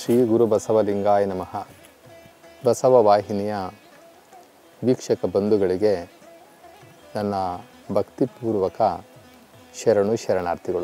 ಶ್ರೀ ಗುರು ಬಸವಲಿಂಗಾಯ ನಮಃ ಬಸವ ವಾಹಿನಿಯ ವೀಕ್ಷಕ ಬಂಧುಗಳಿಗೆ ನನ್ನ ಭಕ್ತಿಪೂರ್ವಕ ಶರಣು ಶರಣಾರ್ಥಿಗಳು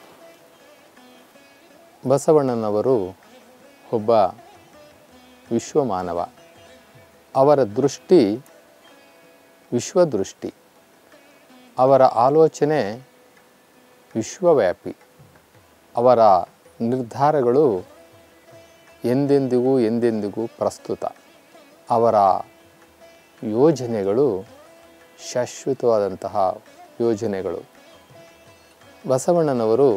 ಬಸವಣ್ಣನವರು ಒಬ್ಬ ವಿಶ್ವಮಾನವ ಅವರ ದೃಷ್ಟಿ ವಿಶ್ವದೃಷ್ಟಿ ಅವರ ಆಲೋಚನೆ ವಿಶ್ವವ್ಯಾಪಿ ಅವರ ನಿರ್ಧಾರಗಳು ಎಂದೆಂದಿಗೂ ಎಂದೆಂದಿಗೂ ಪ್ರಸ್ತುತ ಅವರ ಯೋಜನೆಗಳು ಶಾಶ್ವತವಾದಂತಹ ಯೋಜನೆಗಳು ಬಸವಣ್ಣನವರು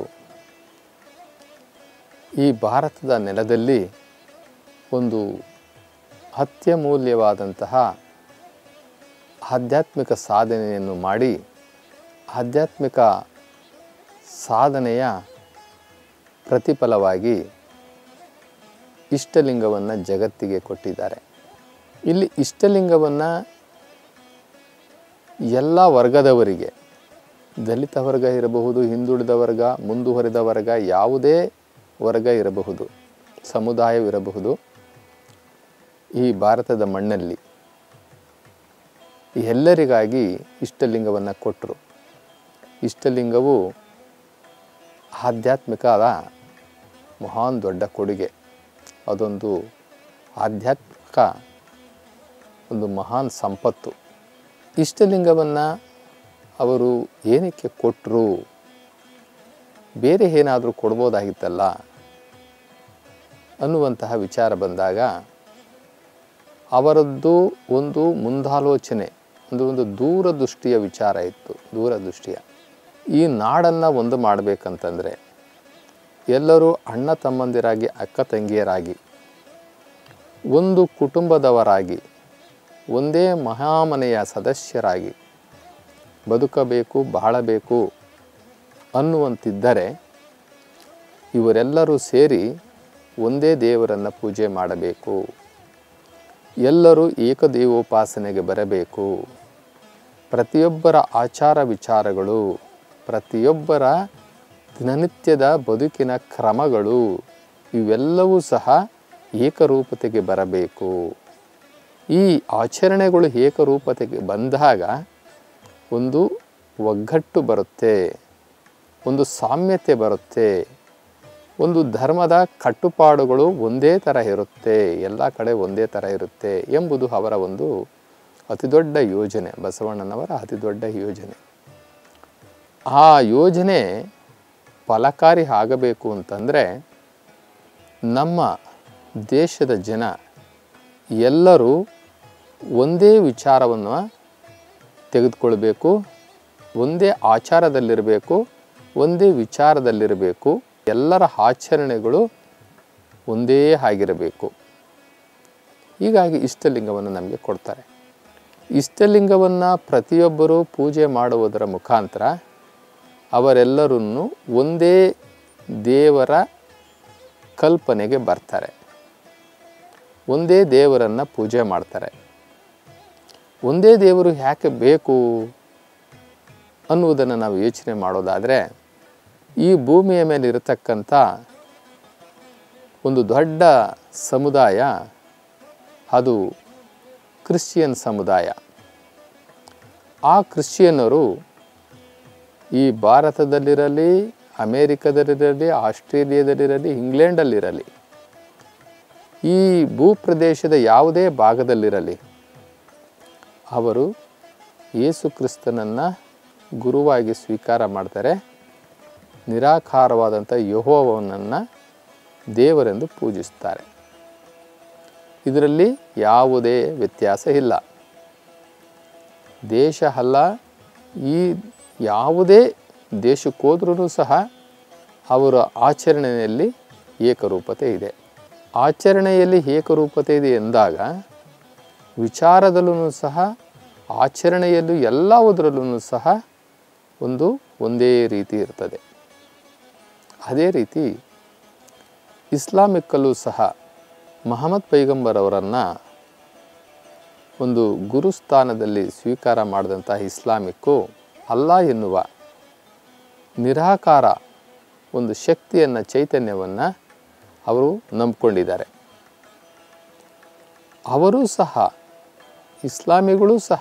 ಈ ಭಾರತದ ನೆಲದಲ್ಲಿ ಒಂದು ಅತ್ಯಮೂಲ್ಯವಾದಂತಹ ಆಧ್ಯಾತ್ಮಿಕ ಸಾಧನೆಯನ್ನು ಮಾಡಿ ಆಧ್ಯಾತ್ಮಿಕ ಸಾಧನೆಯ ಪ್ರತಿಫಲವಾಗಿ ಇಷ್ಟಲಿಂಗವನ್ನು ಜಗತ್ತಿಗೆ ಕೊಟ್ಟಿದ್ದಾರೆ ಇಲ್ಲಿ ಇಷ್ಟಲಿಂಗವನ್ನು ಎಲ್ಲ ವರ್ಗದವರಿಗೆ ದಲಿತ ವರ್ಗ ಇರಬಹುದು ಹಿಂದುಳಿದ ವರ್ಗ ಮುಂದುವರಿದ ವರ್ಗ ಯಾವುದೇ ವರ್ಗ ಇರಬಹುದು ಸಮುದಾಯವಿರಬಹುದು ಈ ಭಾರತದ ಮಣ್ಣಲ್ಲಿ ಎಲ್ಲರಿಗಾಗಿ ಇಷ್ಟಲಿಂಗವನ್ನು ಕೊಟ್ಟರು ಇಷ್ಟಲಿಂಗವು ಆಧ್ಯಾತ್ಮಿಕದ ಮಹಾನ್ ದೊಡ್ಡ ಕೊಡುಗೆ ಅದೊಂದು ಆಧ್ಯಾತ್ಮಿಕ ಒಂದು ಮಹಾನ್ ಸಂಪತ್ತು ಇಷ್ಟಲಿಂಗವನ್ನು ಅವರು ಏನಕ್ಕೆ ಕೊಟ್ಟರು ಬೇರೆ ಏನಾದರೂ ಕೊಡ್ಬೋದಾಗಿತ್ತಲ್ಲ ಅನ್ನುವಂತಹ ವಿಚಾರ ಬಂದಾಗ ಅವರದ್ದು ಒಂದು ಮುಂದಾಲೋಚನೆ ಒಂದು ಒಂದು ದೂರದೃಷ್ಟಿಯ ವಿಚಾರ ಇತ್ತು ದೂರದೃಷ್ಟಿಯ ಈ ನಾಡನ್ನು ಒಂದು ಮಾಡಬೇಕಂತಂದರೆ ಎಲ್ಲರೂ ಅಣ್ಣ ತಮ್ಮಂದಿರಾಗಿ ಅಕ್ಕ ತಂಗಿಯರಾಗಿ ಒಂದು ಕುಟುಂಬದವರಾಗಿ ಒಂದೇ ಮಹಾಮನೆಯ ಸದಸ್ಯರಾಗಿ ಬದುಕಬೇಕು ಬಾಳಬೇಕು ಅನ್ನುವಂತಿದ್ದರೆ ಇವರೆಲ್ಲರೂ ಸೇರಿ ಒಂದೇ ದೇವರನ್ನು ಪೂಜೆ ಮಾಡಬೇಕು ಎಲ್ಲರೂ ಏಕದೇವೋಪಾಸನೆಗೆ ಬರಬೇಕು ಪ್ರತಿಯೊಬ್ಬರ ಆಚಾರ ವಿಚಾರಗಳು ಪ್ರತಿಯೊಬ್ಬರ ದಿನನಿತ್ಯದ ಬದುಕಿನ ಕ್ರಮಗಳು ಇವೆಲ್ಲವೂ ಸಹ ಏಕರೂಪತೆಗೆ ಬರಬೇಕು ಈ ಆಚರಣೆಗಳು ಏಕರೂಪತೆಗೆ ಬಂದಾಗ ಒಂದು ಒಗ್ಗಟ್ಟು ಬರುತ್ತೆ ಒಂದು ಸಾಮ್ಯತೆ ಬರುತ್ತೆ ಒಂದು ಧರ್ಮದ ಕಟ್ಟುಪಾಡುಗಳು ಒಂದೇ ಥರ ಇರುತ್ತೆ ಎಲ್ಲ ಕಡೆ ಒಂದೇ ಥರ ಇರುತ್ತೆ ಎಂಬುದು ಅವರ ಒಂದು ಅತಿದೊಡ್ಡ ಯೋಜನೆ ಬಸವಣ್ಣನವರ ಅತಿದೊಡ್ಡ ಯೋಜನೆ ಆ ಯೋಜನೆ ಫಲಕಾರಿ ಆಗಬೇಕು ಅಂತಂದರೆ ನಮ್ಮ ದೇಶದ ಜನ ಎಲ್ಲರೂ ಒಂದೇ ವಿಚಾರವನ್ನು ತೆಗೆದುಕೊಳ್ಬೇಕು ಒಂದೇ ಆಚಾರದಲ್ಲಿರಬೇಕು ಒಂದೇ ವಿಚಾರದಲ್ಲಿರಬೇಕು ಎಲ್ಲರ ಆಚರಣೆಗಳು ಒಂದೇ ಆಗಿರಬೇಕು ಹೀಗಾಗಿ ಇಷ್ಟಲಿಂಗವನ್ನು ನಮಗೆ ಕೊಡ್ತಾರೆ ಇಷ್ಟಲಿಂಗವನ್ನು ಪ್ರತಿಯೊಬ್ಬರೂ ಪೂಜೆ ಮಾಡುವುದರ ಮುಖಾಂತರ ಅವರೆಲ್ಲರನ್ನು ಒಂದೇ ದೇವರ ಕಲ್ಪನೆಗೆ ಬರ್ತಾರೆ ಒಂದೇ ದೇವರನ್ನು ಪೂಜೆ ಮಾಡ್ತಾರೆ ಒಂದೇ ದೇವರು ಯಾಕೆ ಬೇಕು ಅನ್ನುವುದನ್ನು ನಾವು ಯೋಚನೆ ಮಾಡೋದಾದರೆ ಈ ಭೂಮಿಯ ಮೇಲೆ ಇರತಕ್ಕಂಥ ಒಂದು ದೊಡ್ಡ ಸಮುದಾಯ ಅದು ಕ್ರಿಶ್ಚಿಯನ್ ಸಮುದಾಯ ಆ ಕ್ರಿಶ್ಚಿಯನ್ನರು ಈ ಭಾರತದಲ್ಲಿರಲಿ ಅಮೇರಿಕದಲ್ಲಿರಲಿ ಆಸ್ಟ್ರೇಲಿಯಾದಲ್ಲಿರಲಿ ಇಂಗ್ಲೆಂಡಲ್ಲಿರಲಿ ಈ ಭೂಪ್ರದೇಶದ ಯಾವುದೇ ಭಾಗದಲ್ಲಿರಲಿ ಅವರು ಯೇಸು ಕ್ರಿಸ್ತನನ್ನು ಗುರುವಾಗಿ ಸ್ವೀಕಾರ ಮಾಡ್ತಾರೆ ನಿರಾಕಾರವಾದಂಥ ಯಹೋವನನ್ನು ದೇವರೆಂದು ಪೂಜಿಸ್ತಾರೆ ಇದರಲ್ಲಿ ಯಾವುದೇ ವ್ಯತ್ಯಾಸ ಇಲ್ಲ ದೇಶ ಅಲ್ಲ ಈ ಯಾವುದೇ ದೇಶಕ್ಕೋದ್ರೂ ಸಹ ಅವರ ಆಚರಣೆಯಲ್ಲಿ ಏಕರೂಪತೆ ಇದೆ ಆಚರಣೆಯಲ್ಲಿ ಏಕರೂಪತೆ ಇದೆ ಎಂದಾಗ ವಿಚಾರದಲ್ಲೂ ಸಹ ಆಚರಣೆಯಲ್ಲೂ ಎಲ್ಲವುದರಲ್ಲೂ ಸಹ ಒಂದು ಒಂದೇ ರೀತಿ ಇರ್ತದೆ ಅದೇ ರೀತಿ ಇಸ್ಲಾಮಿಕ್ಕಲ್ಲೂ ಸಹ ಮಹಮ್ಮದ್ ಪೈಗಂಬರ್ ಅವರನ್ನು ಒಂದು ಗುರುಸ್ಥಾನದಲ್ಲಿ ಸ್ವೀಕಾರ ಮಾಡಿದಂಥ ಇಸ್ಲಾಮಿಕ್ಕು ಅಲ್ಲ ಎನ್ನುವ ನಿರಾಕಾರ ಒಂದು ಶಕ್ತಿಯನ್ನು ಚೈತನ್ಯವನ್ನು ಅವರು ನಂಬ್ಕೊಂಡಿದ್ದಾರೆ ಅವರೂ ಸಹ ಇಸ್ಲಾಮಿಗಳು ಸಹ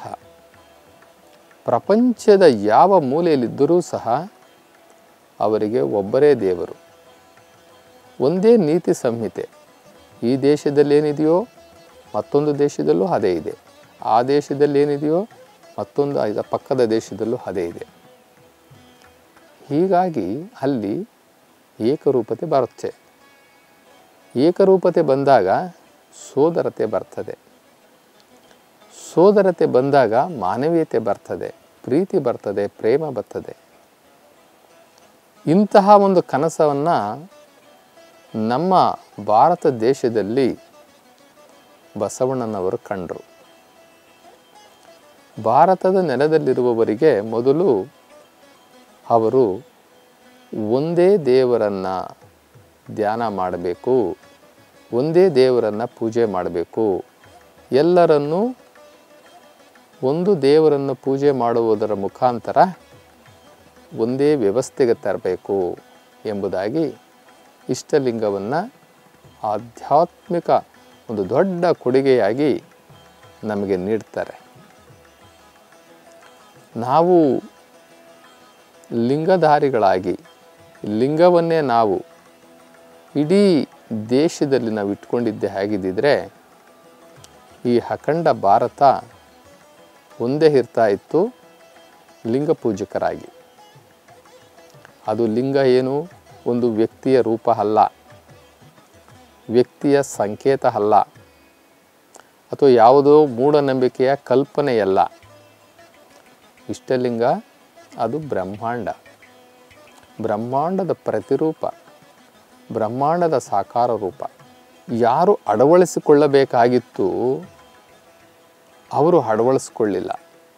ಪ್ರಪಂಚದ ಯಾವ ಮೂಲೆಯಲ್ಲಿದ್ದರೂ ಸಹ ಅವರಿಗೆ ಒಬ್ಬರೇ ದೇವರು ಒಂದೇ ನೀತಿ ಸಂಹಿತೆ ಈ ದೇಶದಲ್ಲಿ ಏನಿದೆಯೋ ಮತ್ತೊಂದು ದೇಶದಲ್ಲೂ ಅದೇ ಇದೆ ಆ ದೇಶದಲ್ಲಿ ಏನಿದೆಯೋ ಮತ್ತೊಂದು ಇದರ ಪಕ್ಕದ ದೇಶದಲ್ಲೂ ಅದೇ ಇದೆ ಹೀಗಾಗಿ ಅಲ್ಲಿ ಏಕರೂಪತೆ ಬರುತ್ತೆ ಏಕರೂಪತೆ ಬಂದಾಗ ಸೋದರತೆ ಬರ್ತದೆ ಸೋದರತೆ ಬಂದಾಗ ಮಾನವೀಯತೆ ಬರ್ತದೆ ಪ್ರೀತಿ ಬರ್ತದೆ ಪ್ರೇಮ ಬರ್ತದೆ ಇಂತಹ ಒಂದು ಕನಸವನ್ನು ನಮ್ಮ ಭಾರತ ದೇಶದಲ್ಲಿ ಬಸವಣ್ಣನವರು ಕಂಡರು ಭಾರತದ ನೆಲದಲ್ಲಿರುವವರಿಗೆ ಮೊದಲು ಅವರು ಒಂದೇ ದೇವರನ್ನು ಧ್ಯಾನ ಮಾಡಬೇಕು ಒಂದೇ ದೇವರನ್ನು ಪೂಜೆ ಮಾಡಬೇಕು ಎಲ್ಲರನ್ನೂ ಒಂದು ದೇವರನ್ನು ಪೂಜೆ ಮಾಡುವುದರ ಮುಖಾಂತರ ಒಂದೇ ವ್ಯವಸ್ಥೆಗೆ ತರಬೇಕು ಎಂಬುದಾಗಿ ಇಷ್ಟಲಿಂಗವನ್ನು ಆಧ್ಯಾತ್ಮಿಕ ಒಂದು ದೊಡ್ಡ ಕೊಡುಗೆಯಾಗಿ ನಮಗೆ ನೀಡ್ತಾರೆ ನಾವು ಲಿಂಗಧಾರಿಗಳಾಗಿ ಲಿಂಗವನ್ನೇ ನಾವು ಇಡೀ ದೇಶದಲ್ಲಿ ನಾವು ಇಟ್ಕೊಂಡಿದ್ದೆ ಹೇಗಿದ್ದಿದ್ರೆ ಈ ಅಖಂಡ ಭಾರತ ಒಂದೇ ಇರ್ತಾ ಇತ್ತು ಲಿಂಗ ಪೂಜಕರಾಗಿ ಅದು ಲಿಂಗ ಏನು ಒಂದು ವ್ಯಕ್ತಿಯ ರೂಪ ಅಲ್ಲ ವ್ಯಕ್ತಿಯ ಸಂಕೇತ ಅಲ್ಲ ಅಥವಾ ಯಾವುದೋ ಮೂಢನಂಬಿಕೆಯ ಕಲ್ಪನೆಯಲ್ಲ ಇಷ್ಟಲಿಂಗ ಅದು ಬ್ರಹ್ಮಾಂಡ ಬ್ರಹ್ಮಾಂಡದ ಪ್ರತಿರೂಪ ಬ್ರಹ್ಮಾಂಡದ ಸಾಕಾರ ರೂಪ ಯಾರು ಅಳವಡಿಸಿಕೊಳ್ಳಬೇಕಾಗಿತ್ತು ಅವರು ಅಳವಡಿಸ್ಕೊಳ್ಳಿಲ್ಲ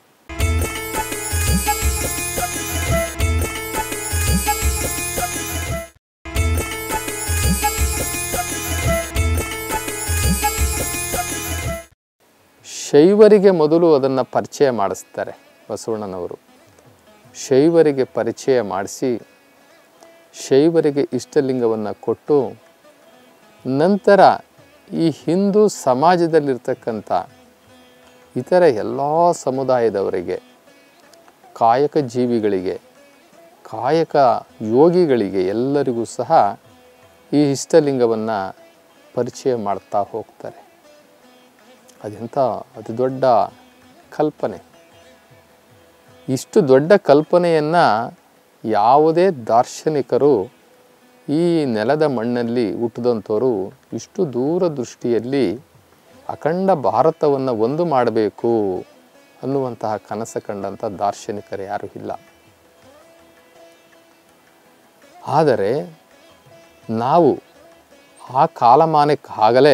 ಶೈವರಿಗೆ ಮೊದಲು ಅದನ್ನು ಪರಿಚಯ ಮಾಡಿಸ್ತಾರೆ ಬಸವಣ್ಣನವರು ಶೈವರಿಗೆ ಪರಿಚಯ ಮಾಡಿಸಿ ಶೈವರಿಗೆ ಇಷ್ಟಲಿಂಗವನ್ನು ಕೊಟ್ಟು ನಂತರ ಈ ಹಿಂದೂ ಸಮಾಜದಲ್ಲಿರ್ತಕ್ಕಂಥ ಇತರ ಎಲ್ಲ ಸಮುದಾಯದವರಿಗೆ ಕಾಯಕ ಜೀವಿಗಳಿಗೆ ಕಾಯಕ ಯೋಗಿಗಳಿಗೆ ಎಲ್ಲರಿಗೂ ಸಹ ಈ ಇಷ್ಟಲಿಂಗವನ್ನು ಪರಿಚಯ ಮಾಡ್ತಾ ಹೋಗ್ತಾರೆ ಅದೆಂಥ ಅತಿ ದೊಡ್ಡ ಕಲ್ಪನೆ ಇಷ್ಟು ದೊಡ್ಡ ಕಲ್ಪನೆಯನ್ನು ಯಾವುದೇ ದಾರ್ಶನಿಕರು ಈ ನೆಲದ ಮಣ್ಣಲ್ಲಿ ಹುಟ್ಟಿದಂಥವರು ಇಷ್ಟು ದೂರದೃಷ್ಟಿಯಲ್ಲಿ ಅಖಂಡ ಭಾರತವನ್ನು ಒಂದು ಮಾಡಬೇಕು ಅನ್ನುವಂತಹ ಕನಸು ಕಂಡಂಥ ದಾರ್ಶನಿಕರು ಯಾರೂ ಇಲ್ಲ ಆದರೆ ನಾವು ಆ ಕಾಲಮಾನಕ್ಕಾಗಲೇ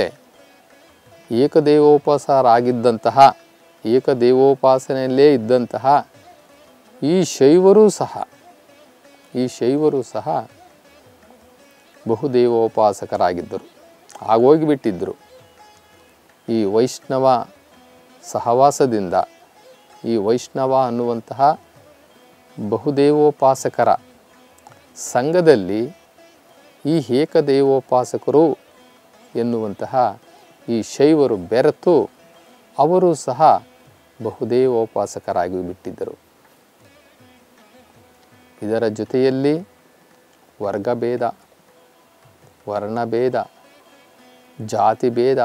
ಏಕದೇವೋಪಾಸರಾಗಿದ್ದಂತಹ ಏಕದೇವೋಪಾಸನೆಯಲ್ಲೇ ಇದ್ದಂತಹ ಈ ಶೈವರೂ ಸಹ ಈ ಶೈವರು ಸಹ ಬಹುದೇವೋಪಾಸಕರಾಗಿದ್ದರು ಆಗೋಗಿಬಿಟ್ಟಿದ್ದರು ಈ ವೈಷ್ಣವ ಸಹವಾಸದಿಂದ ಈ ವೈಷ್ಣವ ಅನ್ನುವಂತಹ ಬಹುದೇವೋಪಾಸಕರ ಸಂಘದಲ್ಲಿ ಈ ಏಕದೇವೋಪಾಸಕರು ಎನ್ನುವಂತಹ ಈ ಶೈವರು ಬೆರೆತು ಅವರು ಸಹ ಬಹುದೇವೋಪಾಸಕರಾಗಿ ಬಿಟ್ಟಿದ್ದರು ಇದರ ಜೊತೆಯಲ್ಲಿ ವರ್ಗಭೇದ ವರ್ಣಭೇದ ಜಾತಿ ಭೇದ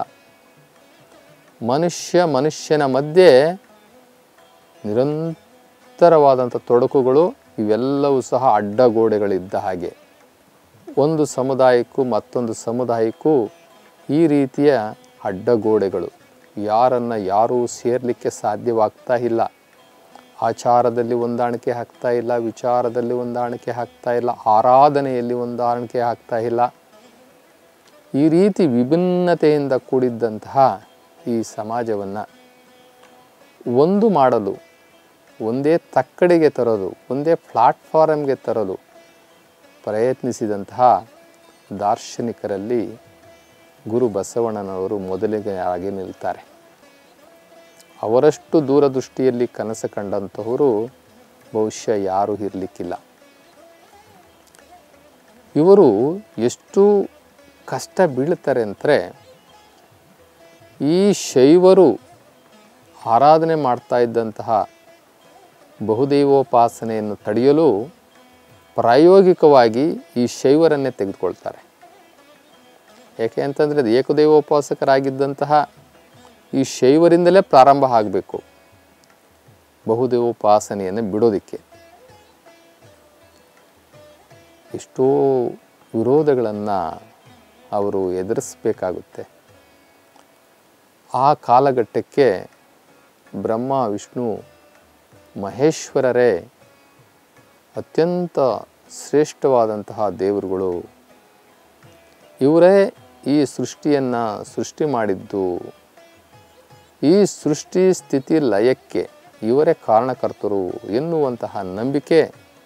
ಮನುಷ್ಯ ಮನುಷ್ಯನ ಮಧ್ಯೆ ನಿರಂತರವಾದಂಥ ತೊಡಕುಗಳು ಇವೆಲ್ಲವೂ ಸಹ ಅಡ್ಡಗೋಡೆಗಳಿದ್ದ ಹಾಗೆ ಒಂದು ಸಮುದಾಯಕ್ಕೂ ಮತ್ತೊಂದು ಸಮುದಾಯಕ್ಕೂ ಈ ರೀತಿಯ ಅಡ್ಡಗೋಡೆಗಳು ಯಾರನ್ನು ಯಾರೂ ಸೇರಲಿಕ್ಕೆ ಸಾಧ್ಯವಾಗ್ತಾ ಇಲ್ಲ ಆಚಾರದಲ್ಲಿ ಹೊಂದಾಣಿಕೆ ಆಗ್ತಾ ಇಲ್ಲ ವಿಚಾರದಲ್ಲಿ ಹೊಂದಾಣಿಕೆ ಆಗ್ತಾ ಇಲ್ಲ ಆರಾಧನೆಯಲ್ಲಿ ಹೊಂದಾಣಿಕೆ ಆಗ್ತಾ ಇಲ್ಲ ಈ ರೀತಿ ವಿಭಿನ್ನತೆಯಿಂದ ಕೂಡಿದ್ದಂತಹ ಈ ಸಮಾಜವನ್ನು ಒಂದು ಮಾಡಲು ಒಂದೇ ತಕ್ಕಡಿಗೆ ತರಲು ಒಂದೇ ಪ್ಲಾಟ್ಫಾರಮ್ಗೆ ತರಲು ಪ್ರಯತ್ನಿಸಿದಂತಹ ದಾರ್ಶನಿಕರಲ್ಲಿ ಗುರು ಬಸವಣ್ಣನವರು ಮೊದಲಿಗೆ ಆಗಿ ನಿಲ್ತಾರೆ ಅವರಷ್ಟು ದೂರದೃಷ್ಟಿಯಲ್ಲಿ ಕನಸು ಕಂಡಂತಹವರು ಬಹುಶಃ ಯಾರೂ ಇರಲಿಕ್ಕಿಲ್ಲ ಇವರು ಎಷ್ಟು ಕಷ್ಟ ಬೀಳ್ತಾರೆ ಅಂದರೆ ಈ ಶೈವರು ಆರಾಧನೆ ಮಾಡ್ತಾ ಇದ್ದಂತಹ ಬಹುದೈವೋಪಾಸನೆಯನ್ನು ತಡೆಯಲು ಪ್ರಾಯೋಗಿಕವಾಗಿ ಈ ಶೈವರನ್ನೇ ತೆಗೆದುಕೊಳ್ತಾರೆ ಯಾಕೆ ಅಂತಂದರೆ ಅದು ಏಕದೈವೋಪಾಸಕರಾಗಿದ್ದಂತಹ ಈ ಶೈವರಿಂದಲೇ ಪ್ರಾರಂಭ ಆಗಬೇಕು ಬಹುದೈವೋಪಾಸನೆಯನ್ನು ಬಿಡೋದಕ್ಕೆ ಎಷ್ಟೋ ವಿರೋಧಗಳನ್ನು ಅವರು ಎದುರಿಸಬೇಕಾಗುತ್ತೆ ಆ ಕಾಲಘಟ್ಟಕ್ಕೆ ಬ್ರಹ್ಮ ವಿಷ್ಣು ಮಹೇಶ್ವರರೇ ಅತ್ಯಂತ ಶ್ರೇಷ್ಠವಾದಂತಹ ದೇವರುಗಳು ಇವರೇ ಈ ಸೃಷ್ಟಿಯನ್ನು ಸೃಷ್ಟಿ ಮಾಡಿದ್ದು ಈ ಸೃಷ್ಟಿ ಸ್ಥಿತಿ ಲಯಕ್ಕೆ ಇವರೇ ಕಾರಣಕರ್ತರು ಎನ್ನುವಂತಹ ನಂಬಿಕೆ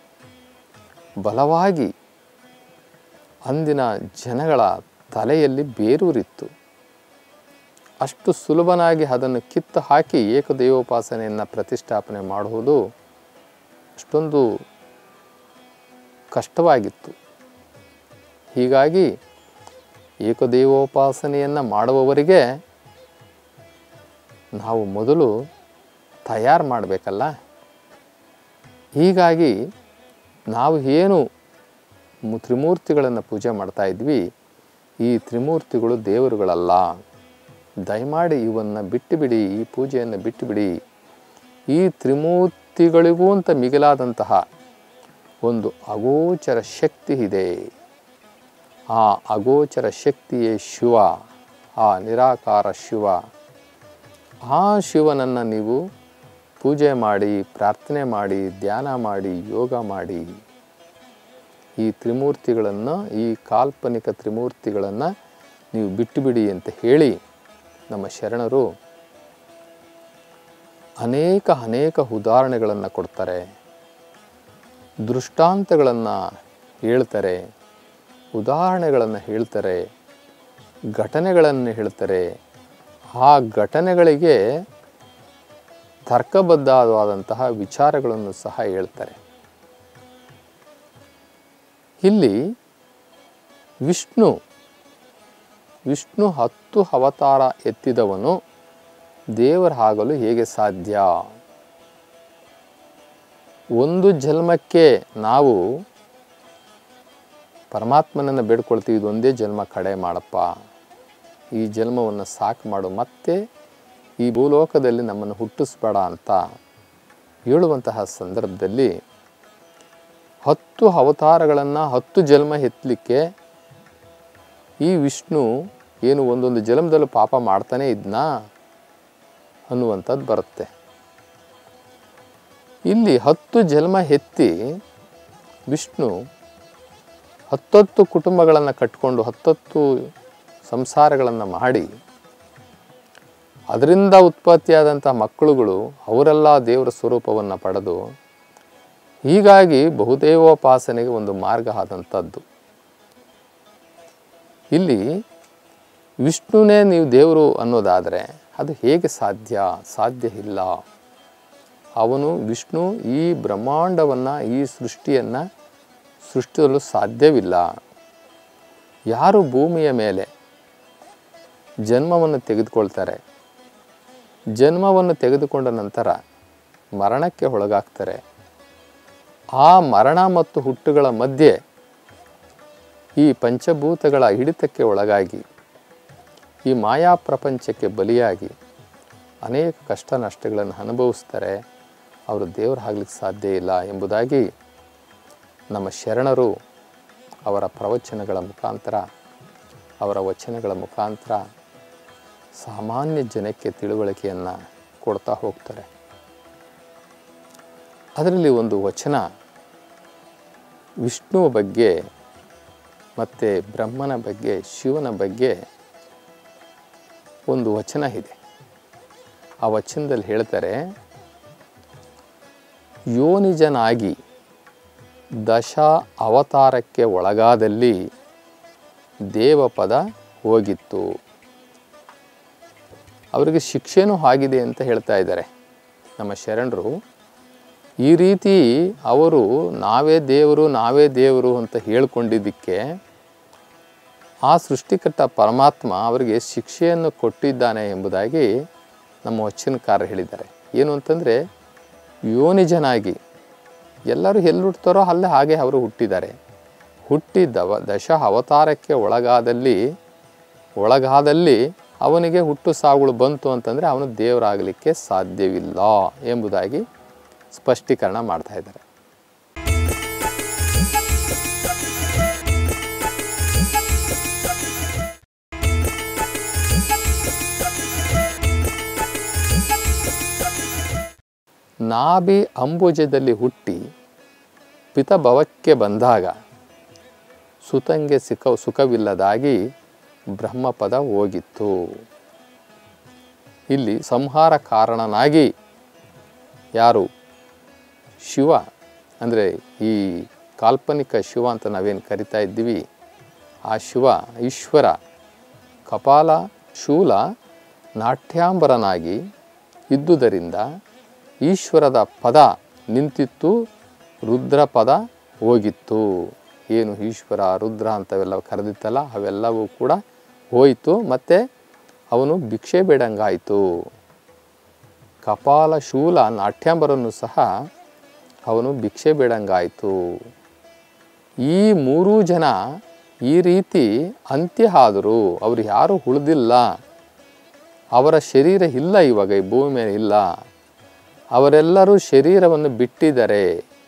ಬಲವಾಗಿ ಅಂದಿನ ಜನಗಳ ತಲೆಯಲ್ಲಿ ಬೇರೂರಿತ್ತು ಅಷ್ಟು ಸುಲಭನಾಗಿ ಅದನ್ನು ಕಿತ್ತು ಹಾಕಿ ಏಕದೈವೋಪಾಸನೆಯನ್ನು ಪ್ರತಿಷ್ಠಾಪನೆ ಮಾಡುವುದು ಅಷ್ಟೊಂದು ಕಷ್ಟವಾಗಿತ್ತು ಹೀಗಾಗಿ ಏಕದೈವೋಪಾಸನೆಯನ್ನು ಮಾಡುವವರಿಗೆ ನಾವು ಮೊದಲು ತಯಾರು ಮಾಡಬೇಕಲ್ಲ ಹೀಗಾಗಿ ನಾವು ಏನು ಮು- ತ್ರಿಮೂರ್ತಿಗಳನ್ನು ಪೂಜೆ ಮಾಡ್ತಾ ಇದ್ವಿ ಈ ತ್ರಿಮೂರ್ತಿಗಳು ದೇವರುಗಳಲ್ಲ ದಯಮಾಡಿ ಇವನ್ನು ಬಿಟ್ಟು ಬಿಡಿ ಈ ಪೂಜೆಯನ್ನು ಬಿಟ್ಟು ಬಿಡಿ ಈ ತ್ರಿಮೂರ್ತಿಗಳಿಗೂ ಅಂತ ಮಿಗಿಲಾದಂತಹ ಒಂದು ಅಗೋಚರ ಶಕ್ತಿ ಇದೆ ಆ ಅಗೋಚರ ಶಕ್ತಿಯೇ ಶಿವ ಆ ನಿರಾಕಾರ ಶಿವ ಆ ಶಿವನನ್ನು ನೀವು ಪೂಜೆ ಮಾಡಿ ಪ್ರಾರ್ಥನೆ ಮಾಡಿ ಧ್ಯಾನ ಮಾಡಿ ಯೋಗ ಮಾಡಿ ಈ ತ್ರಿಮೂರ್ತಿಗಳನ್ನು ಈ ಕಾಲ್ಪನಿಕ ತ್ರಿಮೂರ್ತಿಗಳನ್ನು ನೀವು ಬಿಟ್ಟುಬಿಡಿ ಅಂತ ಹೇಳಿ ನಮ್ಮ ಶರಣರು ಅನೇಕ ಅನೇಕ ಉದಾಹರಣೆಗಳನ್ನು ಕೊಡ್ತಾರೆ ದೃಷ್ಟಾಂತಗಳನ್ನು ಹೇಳ್ತಾರೆ ಉದಾಹರಣೆಗಳನ್ನು ಹೇಳ್ತಾರೆ ಘಟನೆಗಳನ್ನು ಹೇಳ್ತಾರೆ ಆ ಘಟನೆಗಳಿಗೆ ತರ್ಕಬದ್ಧವಾದಂತಹ ವಿಚಾರಗಳನ್ನು ಸಹ ಹೇಳ್ತಾರೆ ಇಲ್ಲಿ ವಿಷ್ಣು ವಿಷ್ಣು ಹತ್ತು ಅವತಾರ ಎತ್ತಿದವನು ದೇವರಾಗಲು ಹೇಗೆ ಸಾಧ್ಯ ಒಂದು ಜನ್ಮಕ್ಕೆ ನಾವು ಪರಮಾತ್ಮನನ್ನು ಬೇಡ್ಕೊಳ್ತೀವಿ ಇದೊಂದೇ ಜನ್ಮ ಕಡೆ ಮಾಡಪ್ಪ ಈ ಜನ್ಮವನ್ನು ಸಾಕು ಮಾಡು ಮತ್ತೆ ಈ ಭೂಲೋಕದಲ್ಲಿ ನಮ್ಮನ್ನು ಹುಟ್ಟಿಸ್ಬೇಡ ಅಂತ ಹೇಳುವಂತಹ ಸಂದರ್ಭದಲ್ಲಿ ಹತ್ತು ಅವತಾರಗಳನ್ನು ಹತ್ತು ಜನ್ಮ ಎತ್ತಲಿಕ್ಕೆ ಈ ವಿಷ್ಣು ಏನು ಒಂದೊಂದು ಜನ್ಮದಲ್ಲೂ ಪಾಪ ಮಾಡ್ತಾನೇ ಇದ್ನಾ ಅನ್ನುವಂಥದ್ದು ಬರುತ್ತೆ ಇಲ್ಲಿ ಹತ್ತು ಜನ್ಮ ಎತ್ತಿ ವಿಷ್ಣು ಹತ್ತತ್ತು ಕುಟುಂಬಗಳನ್ನು ಕಟ್ಟಿಕೊಂಡು ಹತ್ತತ್ತು ಸಂಸಾರಗಳನ್ನು ಮಾಡಿ ಅದರಿಂದ ಉತ್ಪತ್ತಿಯಾದಂಥ ಮಕ್ಕಳುಗಳು ಅವರೆಲ್ಲ ದೇವರ ಸ್ವರೂಪವನ್ನು ಪಡೆದು ಹೀಗಾಗಿ ಬಹುದೇವೋಪಾಸನೆಗೆ ಒಂದು ಮಾರ್ಗ ಆದಂಥದ್ದು ಇಲ್ಲಿ ವಿಷ್ಣುನೇ ನೀವು ದೇವರು ಅನ್ನೋದಾದರೆ ಅದು ಹೇಗೆ ಸಾಧ್ಯ ಸಾಧ್ಯ ಇಲ್ಲ ಅವನು ವಿಷ್ಣು ಈ ಬ್ರಹ್ಮಾಂಡವನ್ನು ಈ ಸೃಷ್ಟಿಯನ್ನು ಸೃಷ್ಟಿಸಲು ಸಾಧ್ಯವಿಲ್ಲ ಯಾರು ಭೂಮಿಯ ಮೇಲೆ ಜನ್ಮವನ್ನು ತೆಗೆದುಕೊಳ್ತಾರೆ ಜನ್ಮವನ್ನು ತೆಗೆದುಕೊಂಡ ನಂತರ ಮರಣಕ್ಕೆ ಒಳಗಾಗ್ತಾರೆ ಆ ಮರಣ ಮತ್ತು ಹುಟ್ಟುಗಳ ಮಧ್ಯೆ ಈ ಪಂಚಭೂತಗಳ ಹಿಡಿತಕ್ಕೆ ಒಳಗಾಗಿ ಈ ಮಾಯಾ ಪ್ರಪಂಚಕ್ಕೆ ಬಲಿಯಾಗಿ ಅನೇಕ ಕಷ್ಟ ನಷ್ಟಗಳನ್ನು ಅನುಭವಿಸ್ತಾರೆ ಅವರು ದೇವರಾಗಲಿಕ್ಕೆ ಸಾಧ್ಯ ಇಲ್ಲ ಎಂಬುದಾಗಿ ನಮ್ಮ ಶರಣರು ಅವರ ಪ್ರವಚನಗಳ ಮುಖಾಂತರ ಅವರ ವಚನಗಳ ಮುಖಾಂತರ ಸಾಮಾನ್ಯ ಜನಕ್ಕೆ ತಿಳುವಳಿಕೆಯನ್ನು ಕೊಡ್ತಾ ಹೋಗ್ತಾರೆ ಅದರಲ್ಲಿ ಒಂದು ವಚನ ವಿಷ್ಣುವ ಬಗ್ಗೆ ಮತ್ತು ಬ್ರಹ್ಮನ ಬಗ್ಗೆ ಶಿವನ ಬಗ್ಗೆ ಒಂದು ವಚನ ಇದೆ ಆ ವಚನದಲ್ಲಿ ಹೇಳ್ತಾರೆ ಯೋನಿಜನಾಗಿ ದಶ ಅವತಾರಕ್ಕೆ ಒಳಗಾದಲ್ಲಿ ದೇವಪದ ಹೋಗಿತ್ತು ಅವರಿಗೆ ಶಿಕ್ಷೆನೂ ಆಗಿದೆ ಅಂತ ಹೇಳ್ತಾ ಇದ್ದಾರೆ ನಮ್ಮ ಶರಣರು ಈ ರೀತಿ ಅವರು ನಾವೇ ದೇವರು ನಾವೇ ದೇವರು ಅಂತ ಹೇಳ್ಕೊಂಡಿದ್ದಕ್ಕೆ ಆ ಸೃಷ್ಟಿಕರ್ತ ಪರಮಾತ್ಮ ಅವರಿಗೆ ಶಿಕ್ಷೆಯನ್ನು ಕೊಟ್ಟಿದ್ದಾನೆ ಎಂಬುದಾಗಿ ನಮ್ಮ ವಚನಕಾರ ಹೇಳಿದ್ದಾರೆ ಏನು ಅಂತಂದರೆ ಯೋನಿಜನಾಗಿ ಎಲ್ಲರೂ ಎಲ್ಲಿ ಹುಟ್ಟುತ್ತಾರೋ ಅಲ್ಲೇ ಹಾಗೆ ಅವರು ಹುಟ್ಟಿದ್ದಾರೆ ಹುಟ್ಟಿದ್ದವ ದಶ ಅವತಾರಕ್ಕೆ ಒಳಗಾದಲ್ಲಿ ಒಳಗಾದಲ್ಲಿ ಅವನಿಗೆ ಹುಟ್ಟು ಸಾವುಗಳು ಬಂತು ಅಂತಂದರೆ ಅವನು ದೇವರಾಗಲಿಕ್ಕೆ ಸಾಧ್ಯವಿಲ್ಲ ಎಂಬುದಾಗಿ ಸ್ಪಷ್ಟೀಕರಣ ಮಾಡ್ತಾ ಇದ್ದಾರೆ ನಾಭಿ ಅಂಬುಜದಲ್ಲಿ ಹುಟ್ಟಿ ಪಿತಭವಕ್ಕೆ ಬಂದಾಗ ಸುತಂಗೆ ಸಿಕ ಸುಖವಿಲ್ಲದಾಗಿ ಬ್ರಹ್ಮಪದ ಹೋಗಿತ್ತು ಇಲ್ಲಿ ಸಂಹಾರ ಕಾರಣನಾಗಿ ಯಾರು ಶಿವ ಅಂದರೆ ಈ ಕಾಲ್ಪನಿಕ ಶಿವ ಅಂತ ನಾವೇನು ಕರಿತಾ ಇದ್ದೀವಿ ಆ ಶಿವ ಈಶ್ವರ ಕಪಾಲ ಶೂಲ ನಾಟ್ಯಾಂಬರನಾಗಿ ಇದ್ದುದರಿಂದ ಈಶ್ವರದ ಪದ ನಿಂತಿತ್ತು ರುದ್ರ ಪದ ಹೋಗಿತ್ತು ಏನು ಈಶ್ವರ ರುದ್ರ ಅಂತವೆಲ್ಲ ಕರೆದಿತ್ತಲ್ಲ ಅವೆಲ್ಲವೂ ಕೂಡ ಹೋಯಿತು ಮತ್ತು ಅವನು ಭಿಕ್ಷೆ ಬೇಡಂಗಾಯಿತು ಕಪಾಲ ಶೂಲ ನಾಟ್ಯಾಂಬರನ್ನು ಸಹ ಅವನು ಭಿಕ್ಷೆ ಬೇಡಂಗಾಯಿತು ಈ ಮೂರೂ ಜನ ಈ ರೀತಿ ಅಂತ್ಯ ಆದರು ಅವರು ಯಾರೂ ಉಳಿದಿಲ್ಲ ಅವರ ಶರೀರ ಇಲ್ಲ ಇವಾಗ ಈ ಭೂಮಿ ಮೇಲೆ ಇಲ್ಲ ಅವರೆಲ್ಲರೂ ಶರೀರವನ್ನು ಬಿಟ್ಟಿದ್ದಾರೆ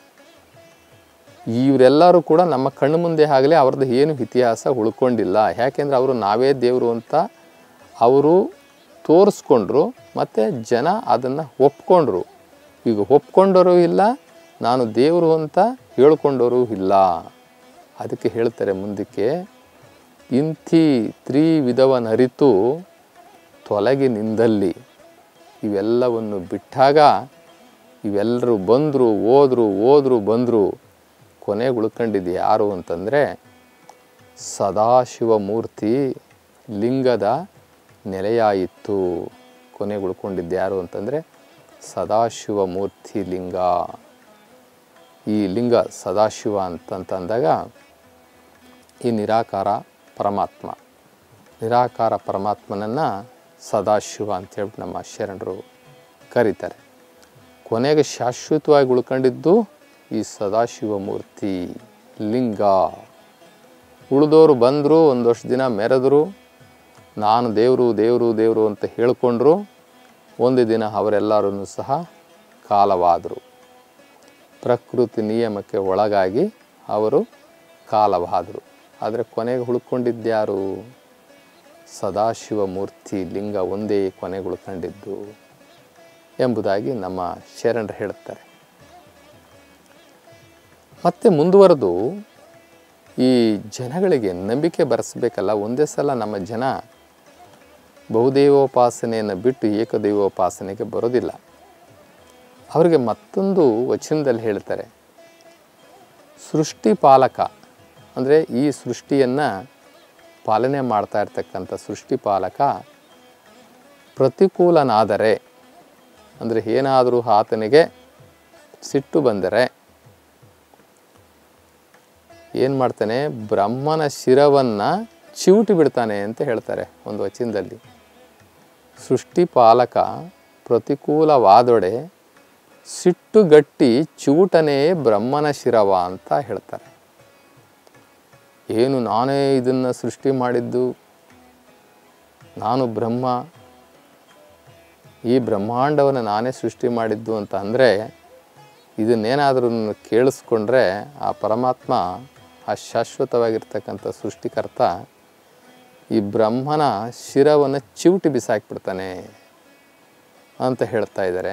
ಇವರೆಲ್ಲರೂ ಕೂಡ ನಮ್ಮ ಕಣ್ಣು ಮುಂದೆ ಆಗಲಿ ಅವ್ರದ್ದು ಏನು ಇತಿಹಾಸ ಉಳ್ಕೊಂಡಿಲ್ಲ ಯಾಕೆಂದರೆ ಅವರು ನಾವೇ ದೇವರು ಅಂತ ಅವರು ತೋರಿಸ್ಕೊಂಡ್ರು ಮತ್ತು ಜನ ಅದನ್ನು ಒಪ್ಕೊಂಡ್ರು ಈಗ ಒಪ್ಕೊಂಡರೂ ಇಲ್ಲ ನಾನು ದೇವರು ಅಂತ ಹೇಳ್ಕೊಂಡರೂ ಇಲ್ಲ ಅದಕ್ಕೆ ಹೇಳ್ತಾರೆ ಮುಂದಕ್ಕೆ ಇಂಥಿ ತ್ರಿವಿಧವನರಿತು ತೊಲಗಿ ನಿಂದಲ್ಲಿ ಇವೆಲ್ಲವನ್ನು ಬಿಟ್ಟಾಗ ಇವೆಲ್ಲರೂ ಬಂದರು ಹೋದ್ರು ಹೋದ್ರು ಬಂದರು ಕೊನೆಗೆ ಉಳ್ಕೊಂಡಿದ್ದು ಯಾರು ಅಂತಂದರೆ ಸದಾಶಿವ ಮೂರ್ತಿ ಲಿಂಗದ ನೆಲೆಯಾಯಿತು ಕೊನೆಗೆ ಉಳ್ಕೊಂಡಿದ್ದು ಯಾರು ಅಂತಂದರೆ ಸದಾಶಿವ ಮೂರ್ತಿ ಲಿಂಗ ಈ ಲಿಂಗ ಸದಾಶಿವ ಅಂತಂತ ಅಂದಾಗ ಈ ನಿರಾಕಾರ ಪರಮಾತ್ಮ ನಿರಾಕಾರ ಪರಮಾತ್ಮನನ್ನು ಸದಾಶಿವ ಅಂತ ಹೇಳ್ಬಿಟ್ಟು ನಮ್ಮ ಶರಣರು ಕರೀತಾರೆ ಕೊನೆಗೆ ಶಾಶ್ವತವಾಗಿ ಉಳ್ಕೊಂಡಿದ್ದು ಈ ಸದಾಶಿವ ಮೂರ್ತಿ ಲಿಂಗ ಉಳಿದವರು ಬಂದರು ಒಂದು ವರ್ಷ ದಿನ ಮೆರೆದರು ನಾನು ದೇವರು ದೇವರು ದೇವರು ಅಂತ ಹೇಳ್ಕೊಂಡ್ರು ಒಂದು ದಿನ ಅವರೆಲ್ಲರೂ ಸಹ ಕಾಲವಾದರು ಪ್ರಕೃತಿ ನಿಯಮಕ್ಕೆ ಒಳಗಾಗಿ ಅವರು ಕಾಲವಾದರು ಆದರೆ ಕೊನೆಗೆ ಉಳ್ಕೊಂಡಿದ್ದ್ಯಾರು ಸದಾಶಿವ ಮೂರ್ತಿ ಲಿಂಗ ಒಂದೇ ಕೊನೆಗೆ ಉಳ್ಕೊಂಡಿದ್ದು ಎಂಬುದಾಗಿ ನಮ್ಮ ಶರಣರು ಹೇಳುತ್ತಾರೆ ಮತ್ತೆ ಮುಂದುವರೆದು ಈ ಜನಗಳಿಗೆ ನಂಬಿಕೆ ಬರೆಸಬೇಕಲ್ಲ ಒಂದೇ ಸಲ ನಮ್ಮ ಜನ ಬಹುದೈವೋಪಾಸನೆಯನ್ನು ಬಿಟ್ಟು ಏಕದೈವೋಪಾಸನೆಗೆ ಬರೋದಿಲ್ಲ ಅವರಿಗೆ ಮತ್ತೊಂದು ವಚನದಲ್ಲಿ ಹೇಳ್ತಾರೆ ಸೃಷ್ಟಿ ಪಾಲಕ ಅಂದರೆ ಈ ಸೃಷ್ಟಿಯನ್ನು ಪಾಲನೆ ಮಾಡ್ತಾ ಇರ್ತಕ್ಕಂಥ ಸೃಷ್ಟಿ ಪಾಲಕ ಪ್ರತಿಕೂಲನಾದರೆ ಅಂದರೆ ಏನಾದರೂ ಆತನಿಗೆ ಸಿಟ್ಟು ಬಂದರೆ ಏನು ಮಾಡ್ತಾನೆ ಬ್ರಹ್ಮನ ಶಿರವನ್ನು ಚಿವುಟಿ ಬಿಡ್ತಾನೆ ಅಂತ ಹೇಳ್ತಾರೆ ಒಂದು ವಚನದಲ್ಲಿ ಸೃಷ್ಟಿ ಪಾಲಕ ಪ್ರತಿಕೂಲವಾದೊಡೆ ಸಿಟ್ಟುಗಟ್ಟಿ ಚೂಟನೇ ಬ್ರಹ್ಮನ ಶಿರವ ಅಂತ ಹೇಳ್ತಾರೆ ಏನು ನಾನೇ ಇದನ್ನು ಸೃಷ್ಟಿ ಮಾಡಿದ್ದು ನಾನು ಬ್ರಹ್ಮ ಈ ಬ್ರಹ್ಮಾಂಡವನ್ನು ನಾನೇ ಸೃಷ್ಟಿ ಮಾಡಿದ್ದು ಅಂತ ಅಂದರೆ ಇದನ್ನೇನಾದರೂ ಕೇಳಿಸ್ಕೊಂಡ್ರೆ ಆ ಪರಮಾತ್ಮ ಆ ಶಾಶ್ವತವಾಗಿರ್ತಕ್ಕಂಥ ಸೃಷ್ಟಿಕರ್ತ ಈ ಬ್ರಹ್ಮನ ಶಿರವನ್ನು ಚಿವುಟಿ ಬಿಸಾಕ್ಬಿಡ್ತಾನೆ ಅಂತ ಹೇಳ್ತಾ ಇದ್ದಾರೆ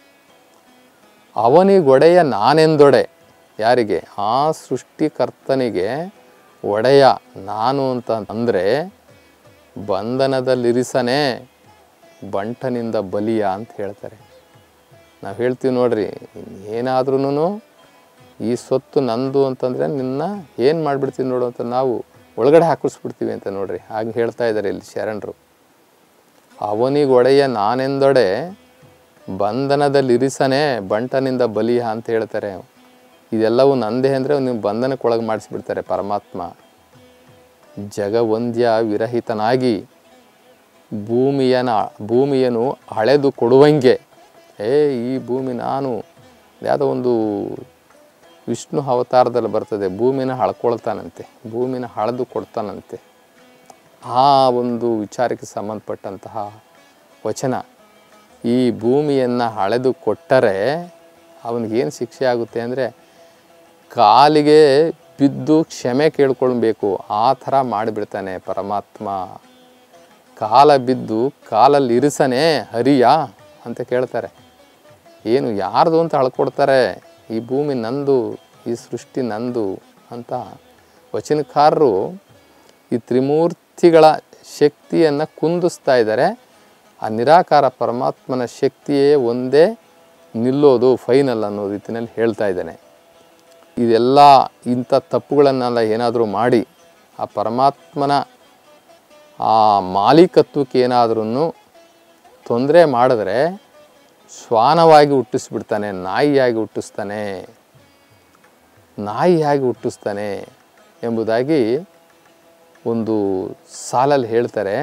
ಅವನಿಗೊಡೆಯ ನಾನೆಂದೊಡೆ ಯಾರಿಗೆ ಆ ಸೃಷ್ಟಿಕರ್ತನಿಗೆ ಒಡೆಯ ನಾನು ಅಂತ ಅಂದರೆ ಬಂಧನದಲ್ಲಿರಿಸನೇ ಬಂಟನಿಂದ ಬಲಿಯ ಅಂತ ಹೇಳ್ತಾರೆ ನಾವು ಹೇಳ್ತೀವಿ ನೋಡ್ರಿ ಏನಾದ್ರೂ ಈ ಸೊತ್ತು ನಂದು ಅಂತಂದರೆ ನಿನ್ನ ಏನು ಮಾಡಿಬಿಡ್ತೀವಿ ನೋಡು ಅಂತ ನಾವು ಒಳಗಡೆ ಹಾಕಿಸ್ಬಿಡ್ತೀವಿ ಅಂತ ನೋಡ್ರಿ ಹಾಗೆ ಹೇಳ್ತಾ ಇದ್ದಾರೆ ಇಲ್ಲಿ ಶರಣರು ಅವನಿಗೊಡೆಯ ನಾನೆಂದೊಡೆ ಬಂಧನದಲ್ಲಿರಿಸನೇ ಬಂಟನಿಂದ ಬಲಿಯ ಅಂತ ಹೇಳ್ತಾರೆ ಇದೆಲ್ಲವೂ ನಂದೇ ಅಂದರೆ ನೀವು ಬಂಧನಕ್ಕೆ ಒಳಗೆ ಮಾಡಿಸ್ಬಿಡ್ತಾರೆ ಪರಮಾತ್ಮ ಜಗವಂದ್ಯ ವಿರಹಿತನಾಗಿ ಭೂಮಿಯನ ಭೂಮಿಯನ್ನು ಹಳೆದು ಕೊಡುವಂಗೆ ಏ ಈ ಭೂಮಿ ನಾನು ಯಾವುದೋ ಒಂದು ವಿಷ್ಣು ಅವತಾರದಲ್ಲಿ ಬರ್ತದೆ ಭೂಮಿನ ಹಳ್ಕೊಳ್ತಾನಂತೆ ಭೂಮಿನ ಹಳೆದು ಕೊಡ್ತಾನಂತೆ ಆ ಒಂದು ವಿಚಾರಕ್ಕೆ ಸಂಬಂಧಪಟ್ಟಂತಹ ವಚನ ಈ ಭೂಮಿಯನ್ನು ಹಳೆದು ಕೊಟ್ಟರೆ ಅವನಿಗೇನು ಶಿಕ್ಷೆ ಆಗುತ್ತೆ ಅಂದರೆ ಕಾಲಿಗೆ ಬಿದ್ದು ಕ್ಷಮೆ ಕೇಳ್ಕೊಳ್ಬೇಕು ಆ ಥರ ಮಾಡಿಬಿಡ್ತಾನೆ ಪರಮಾತ್ಮ ಕಾಲ ಬಿದ್ದು ಕಾಲಲ್ಲಿ ಇರಿಸನೆ ಹರಿಯ ಅಂತ ಕೇಳ್ತಾರೆ ಏನು ಯಾರ್ದು ಅಂತ ಹಳ್ಕೊಡ್ತಾರೆ ಈ ಭೂಮಿ ನಂದು ಈ ಸೃಷ್ಟಿ ನಂದು ಅಂತ ವಚನಕಾರರು ಈ ತ್ರಿಮೂರ್ತಿಗಳ ಶಕ್ತಿಯನ್ನು ಕುಂದಿಸ್ತಾ ಇದ್ದಾರೆ ಆ ನಿರಾಕಾರ ಪರಮಾತ್ಮನ ಶಕ್ತಿಯೇ ಒಂದೇ ನಿಲ್ಲೋದು ಫೈನಲ್ ಅನ್ನೋ ರೀತಿಯಲ್ಲಿ ಹೇಳ್ತಾ ಇದ್ದಾನೆ ಇದೆಲ್ಲ ಇಂಥ ತಪ್ಪುಗಳನ್ನೆಲ್ಲ ಏನಾದರೂ ಮಾಡಿ ಆ ಪರಮಾತ್ಮನ ಆ ಮಾಲೀಕತ್ವಕ್ಕೆ ಏನಾದ್ರೂ ತೊಂದರೆ ಮಾಡಿದ್ರೆ ಶ್ವಾನವಾಗಿ ಹುಟ್ಟಿಸ್ಬಿಡ್ತಾನೆ ನಾಯಿಯಾಗಿ ಹುಟ್ಟಿಸ್ತಾನೆ ನಾಯಿಯಾಗಿ ಹುಟ್ಟಿಸ್ತಾನೆ ಎಂಬುದಾಗಿ ಒಂದು ಸಾಲಲ್ಲಿ ಹೇಳ್ತಾರೆ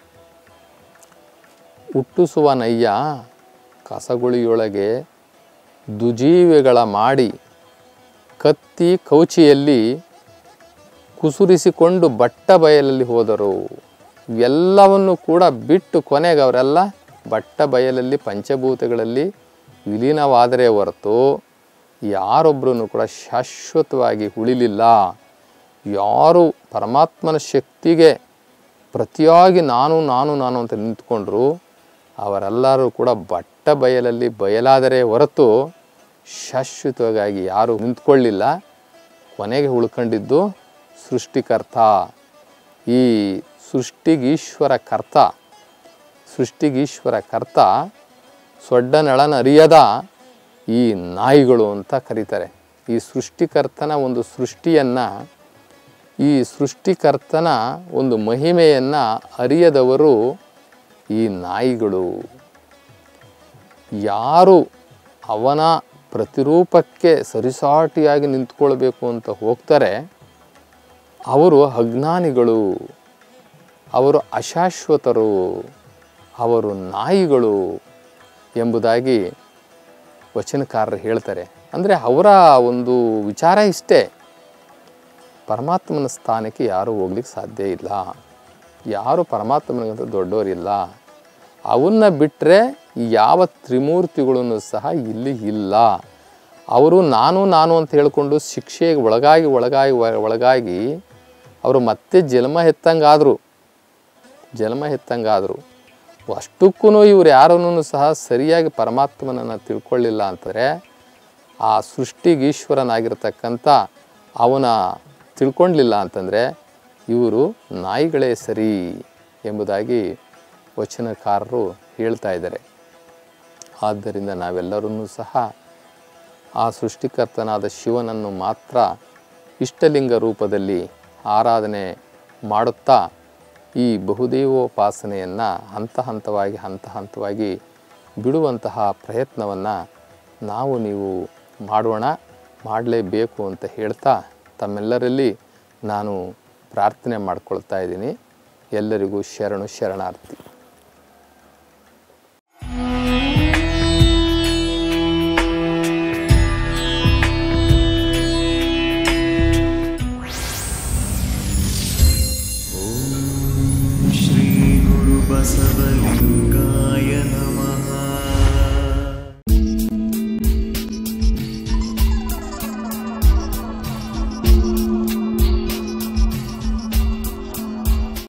ಹುಟ್ಟಿಸುವ ನಯ್ಯ ಕಸಗುಳಿಯೊಳಗೆ ದುಜೀವಿಗಳ ಮಾಡಿ ಕತ್ತಿ ಕೌಚಿಯಲ್ಲಿ ಕುಸುರಿಸಿಕೊಂಡು ಬಟ್ಟ ಬಯಲಲ್ಲಿ ಹೋದರು ಇವೆಲ್ಲವನ್ನು ಕೂಡ ಬಿಟ್ಟು ಕೊನೆಗೆ ಅವರೆಲ್ಲ ಬಟ್ಟ ಬಯಲಲ್ಲಿ ಪಂಚಭೂತಗಳಲ್ಲಿ ವಿಲೀನವಾದರೆ ಹೊರತು ಯಾರೊಬ್ಬರೂ ಕೂಡ ಶಾಶ್ವತವಾಗಿ ಉಳಿಲಿಲ್ಲ ಯಾರು ಪರಮಾತ್ಮನ ಶಕ್ತಿಗೆ ಪ್ರತಿಯಾಗಿ ನಾನು ನಾನು ನಾನು ಅಂತ ನಿಂತ್ಕೊಂಡ್ರು ಅವರೆಲ್ಲರೂ ಕೂಡ ಬಟ್ಟ ಬಯಲಲ್ಲಿ ಬಯಲಾದರೆ ಹೊರತು ಶಾಶ್ವತವಾಗಿ ಯಾರು ನಿಂತ್ಕೊಳ್ಳಿಲ್ಲ ಕೊನೆಗೆ ಉಳ್ಕೊಂಡಿದ್ದು ಸೃಷ್ಟಿಕರ್ತ ಈ ಸೃಷ್ಟಿಗೀಶ್ವರ ಕರ್ತ ಸೃಷ್ಟಿಗೀಶ್ವರ ಕರ್ತ ಸೊಡ್ಡನಳನರಿಯದ ಈ ನಾಯಿಗಳು ಅಂತ ಕರೀತಾರೆ ಈ ಸೃಷ್ಟಿಕರ್ತನ ಒಂದು ಸೃಷ್ಟಿಯನ್ನು ಈ ಸೃಷ್ಟಿಕರ್ತನ ಒಂದು ಮಹಿಮೆಯನ್ನು ಅರಿಯದವರು ಈ ನಾಯಿಗಳು ಯಾರು ಅವನ ಪ್ರತಿರೂಪಕ್ಕೆ ಸರಿಸಾಟಿಯಾಗಿ ನಿಂತ್ಕೊಳ್ಬೇಕು ಅಂತ ಹೋಗ್ತಾರೆ ಅವರು ಅಜ್ಞಾನಿಗಳು ಅವರು ಅಶಾಶ್ವತರು ಅವರು ನಾಯಿಗಳು ಎಂಬುದಾಗಿ ವಚನಕಾರರು ಹೇಳ್ತಾರೆ ಅಂದರೆ ಅವರ ಒಂದು ವಿಚಾರ ಇಷ್ಟೇ ಪರಮಾತ್ಮನ ಸ್ಥಾನಕ್ಕೆ ಯಾರೂ ಹೋಗ್ಲಿಕ್ಕೆ ಸಾಧ್ಯ ಇಲ್ಲ ಯಾರು ಪರಮಾತ್ಮನಿಗಂತ ದೊಡ್ಡವರಿಲ್ಲ ಅವನ್ನ ಬಿಟ್ಟರೆ ಯಾವ ತ್ರಿಮೂರ್ತಿಗಳನ್ನು ಸಹ ಇಲ್ಲಿ ಇಲ್ಲ ಅವರು ನಾನು ನಾನು ಅಂತ ಹೇಳಿಕೊಂಡು ಶಿಕ್ಷೆಗೆ ಒಳಗಾಗಿ ಒಳಗಾಗಿ ಒ- ಒಳಗಾಗಿ ಅವರು ಮತ್ತೆ ಜನ್ಮ ಎತ್ತಂಗಾದರು ಜನ್ಮ ಎತ್ತಂಗಾದರು ಅಷ್ಟಕ್ಕೂ ಇವ್ರು ಯಾರನ್ನೂ ಸಹ ಸರಿಯಾಗಿ ಪರಮಾತ್ಮನನ್ನು ತಿಳ್ಕೊಳ್ಳಿಲ್ಲ ಅಂತಂದರೆ ಆ ಸೃಷ್ಟಿಗೀಶ್ವರನಾಗಿರ್ತಕ್ಕಂಥ ಅವನ ತಿಳ್ಕೊಳ್ಳಿಲ್ಲ ಅಂತಂದರೆ ಇವರು ನಾಯಿಗಳೇ ಸರಿ ಎಂಬುದಾಗಿ ವಚನಕಾರರು ಹೇಳ್ತಾ ಇದ್ದಾರೆ ಆದ್ದರಿಂದ ನಾವೆಲ್ಲರೂ ಸಹ ಆ ಸೃಷ್ಟಿಕರ್ತನಾದ ಶಿವನನ್ನು ಮಾತ್ರ ಇಷ್ಟಲಿಂಗ ರೂಪದಲ್ಲಿ ಆರಾಧನೆ ಮಾಡುತ್ತಾ ಈ ಬಹುದೇವೋಪಾಸನೆಯನ್ನು ಹಂತ ಹಂತವಾಗಿ ಹಂತ ಹಂತವಾಗಿ ಬಿಡುವಂತಹ ಪ್ರಯತ್ನವನ್ನು ನಾವು ನೀವು ಮಾಡೋಣ ಮಾಡಲೇಬೇಕು ಅಂತ ಹೇಳ್ತಾ ತಮ್ಮೆಲ್ಲರಲ್ಲಿ ನಾನು ಪ್ರಾರ್ಥನೆ ಮಾಡ್ಕೊಳ್ತಾ ಇದ್ದೀನಿ ಎಲ್ಲರಿಗೂ ಶರಣು ಶರಣಾರ್ಥಿ